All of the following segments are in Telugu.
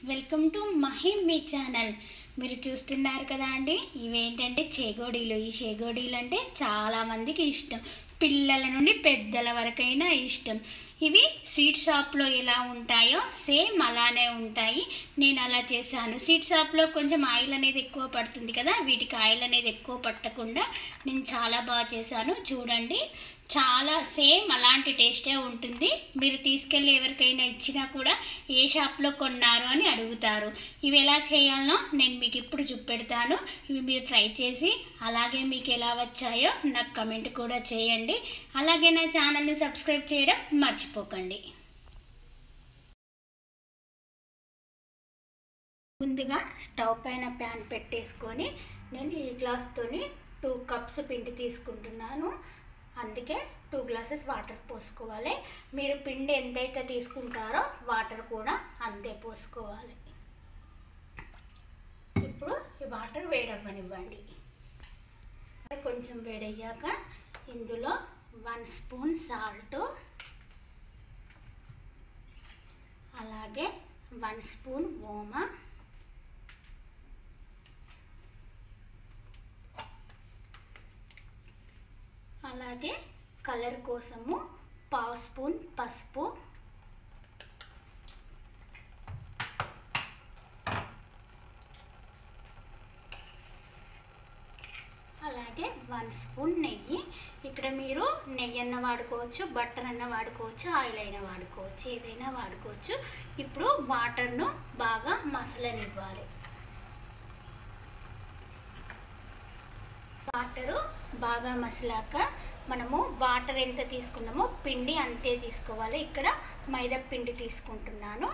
వెల్కమ్ టు మహిమ్ మీ ఛానల్ మీరు చూస్తున్నారు కదా అండి ఇవేంటంటే చేగోడీలు ఈ చేగోడీలు అంటే చాలామందికి ఇష్టం పిల్లల నుండి పెద్దల వరకైనా ఇష్టం ఇవి స్వీట్ షాప్లో ఎలా ఉంటాయో సేమ్ అలానే ఉంటాయి నేను అలా చేశాను స్వీట్ షాప్లో కొంచెం ఆయిల్ అనేది ఎక్కువ పడుతుంది కదా వీటికి ఆయిల్ అనేది ఎక్కువ పట్టకుండా నేను చాలా బాగా చేశాను చూడండి చాలా సేమ్ అలాంటి టేస్టే ఉంటుంది మీరు తీసుకెళ్ళి ఎవరికైనా ఇచ్చినా కూడా ఏ షాప్లో కొన్నారు అని అడుగుతారు ఇవి ఎలా చేయాలనో నేను మీకు ఇప్పుడు చూపెడతాను ఇవి మీరు ట్రై చేసి అలాగే మీకు ఎలా వచ్చాయో నాకు కమెంట్ కూడా చేయండి అలాగే నా ఛానల్ని సబ్స్క్రైబ్ చేయడం మర్చిపోకండి ముందుగా స్టవ్ పైన ప్యాన్ పెట్టేసుకొని నేను ఈ గ్లాస్తోని టూ కప్స్ పిండి తీసుకుంటున్నాను అందుకే టూ గ్లాసెస్ వాటర్ పోసుకోవాలి మీరు పిండి ఎంతైతే తీసుకుంటారో వాటర్ కూడా అంతే పోసుకోవాలి ఇప్పుడు ఈ వాటర్ వేడవ్వనివ్వండి కొంచెం వేడయ్యాక ఇందులో వన్ స్పూన్ సాల్ట్ అలాగే వన్ స్పూన్ ఓమా అలాగే కలర్ కోసము పావు స్పూన్ పసుపు అలాగే వన్ స్పూన్ నెయ్యి ఇక్కడ మీరు నెయ్యి అన్న వాడుకోవచ్చు బట్టర్ అన్న వాడుకోవచ్చు ఆయిల్ అయినా వాడుకోవచ్చు ఏదైనా వాడుకోవచ్చు ఇప్పుడు వాటర్ను బాగా మసలనివ్వాలి వాటరు బాగా మసలాక మనము వాటర్ ఎంత తీసుకున్నామో పిండి అంతే తీసుకోవాలి ఇక్కడ మైదా పిండి తీసుకుంటున్నాను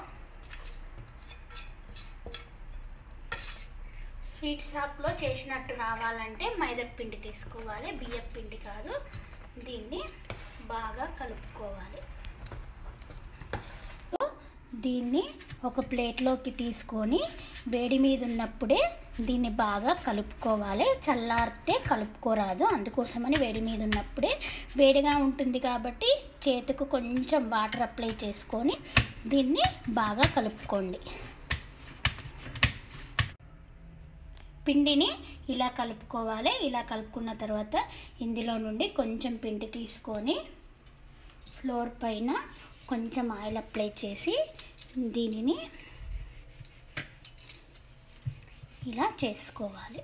స్వీట్ షాప్లో చేసినట్టు రావాలంటే మైదా పిండి తీసుకోవాలి బియ్యం పిండి కాదు దీన్ని బాగా కలుపుకోవాలి దీన్ని ఒక ప్లేట్లోకి తీసుకొని వేడి మీద ఉన్నప్పుడే దీన్ని బాగా కలుపుకోవాలి చల్లారితే కలుపుకోరాదు అందుకోసమని వేడి మీద ఉన్నప్పుడే వేడిగా ఉంటుంది కాబట్టి చేతికి కొంచెం వాటర్ అప్లై చేసుకొని దీన్ని బాగా కలుపుకోండి పిండిని ఇలా కలుపుకోవాలి ఇలా కలుపుకున్న తర్వాత ఇందులో నుండి కొంచెం పిండి తీసుకొని ఫ్లోర్ పైన కొంచెం ఆయిల్ అప్లై చేసి దీనిని ఇలా చేసుకోవాలి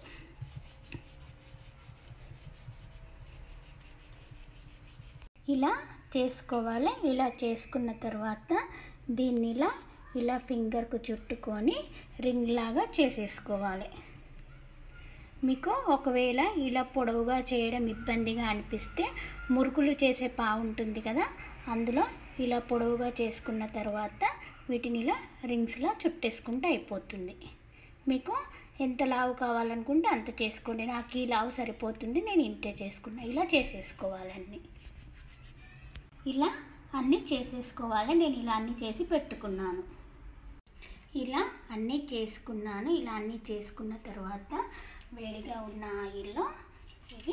ఇలా చేసుకోవాలి ఇలా చేసుకున్న తర్వాత దీన్ని ఇలా ఇలా ఫింగర్కు చుట్టుకొని రింగ్ లాగా చేసేసుకోవాలి మీకు ఒకవేళ ఇలా పొడవుగా చేయడం ఇబ్బందిగా అనిపిస్తే మురుకులు చేసే పావు ఉంటుంది కదా అందులో ఇలా పొడవుగా చేసుకున్న తర్వాత వీటిని ఇలా రింగ్స్లా చుట్టేసుకుంటే అయిపోతుంది మీకు ఎంత లావు కావాలనుకుంటే అంత చేసుకోండి నాకు ఈ లావు సరిపోతుంది నేను ఇంతే చేసుకున్నా ఇలా చేసేసుకోవాలన్నీ ఇలా అన్నీ చేసేసుకోవాలి నేను ఇలా అన్నీ చేసి పెట్టుకున్నాను ఇలా అన్నీ చేసుకున్నాను ఇలా అన్నీ చేసుకున్న తర్వాత వేడిగా ఉన్న ఆయిల్లో ఇవి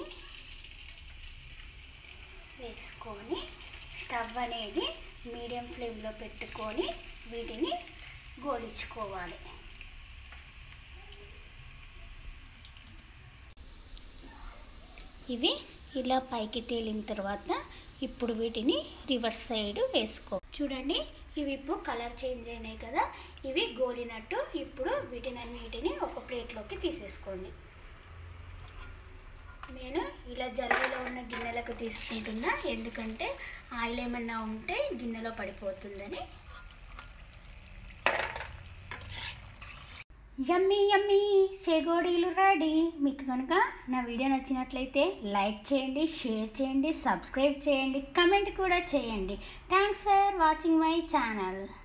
వేసుకొని స్టవ్ అనేది మీడియం ఫ్లేమ్లో పెట్టుకొని వీటిని గోలించుకోవాలి ఇవి ఇలా పైకి తేలిన తర్వాత ఇప్పుడు వీటిని రివర్స్ సైడ్ వేసుకో చూడండి ఇవి ఇప్పుడు కలర్ చేంజ్ అయినాయి కదా ఇవి గోలినట్టు ఇప్పుడు వీటినన్నిటిని ఒక ప్లేట్లోకి తీసేసుకోండి నేను ఇలా జల్లులో ఉన్న గిన్నెలకు తీసుకుంటున్నా ఎందుకంటే ఆయిల్ ఏమన్నా ఉంటే గిన్నెలో పడిపోతుందని యమ్మీ యమ్మీ చేగోడీలు రెడీ మీకు కనుక నా వీడియో నచ్చినట్లయితే లైక్ చేయండి షేర్ చేయండి సబ్స్క్రైబ్ చేయండి కమెంట్ కూడా చేయండి thanks for watching my channel